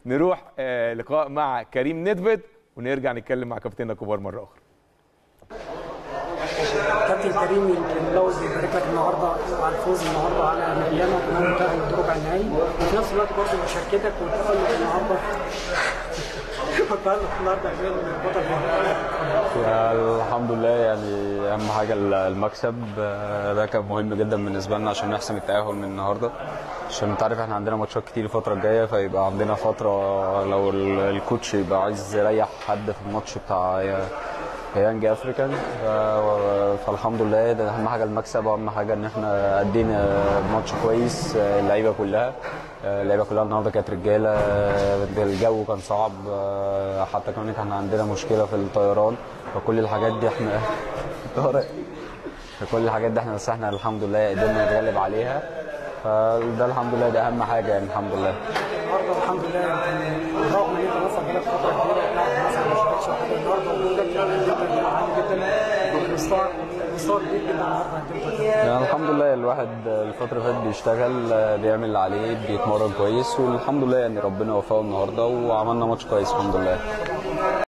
نروح آه، لقاء مع كريم ندفد ونرجع نتكلم مع كابتننا كبار مره اخرى كابتن كريم يمكن لو بيبارك لك النهارده على الفوز النهارده على مليانه وكمان متاهل لربع النهائي وفي نفس الوقت برضه مشاركتك والتألق النهارده والتألق النهارده من البطل الحمد لله يعني اهم حاجه المكسب آه، ده كان مهم جدا بالنسبه لنا عشان نحسم التاهل من النهارده عشان انت عارف احنا عندنا ماتشات كتير الفتره الجايه فيبقى عندنا فتره لو ال- الكوتش يبقى عايز يريح حد في الماتش بتاع يانج افريكان ف- فالحمد لله ده اهم حاجه المكسب واهم حاجه ان احنا ادينا ماتش كويس آه، اللعيبه كلها آه، اللعيبه كلها النهارده كانت رجاله آه، الجو كان صعب آه، حتى كمان احنا عندنا مشكله في الطيران فكل الحاجات دي احنا طارق كل الحاجات دي احنا بس احنا الحمد لله قدرنا نتغلب عليها فده الحمد لله ده اهم حاجه يعني الحمد لله النهارده الحمد لله يمكن رغم ان انت مثلا بقالك فتره كبيره بتلعب مثلا ما شاركتش في حاجه النهارده وجودك جامد جدا عالي جدا مستوى مستوى كبير جدا النهارده قدمته يعني الحمد لله الواحد الفترة اللي فاتت بيشتغل آه، بيعمل اللي عليه بيتمرن كويس والحمد لله يعني ربنا وفقه النهارده وعملنا ماتش كويس الحمد لله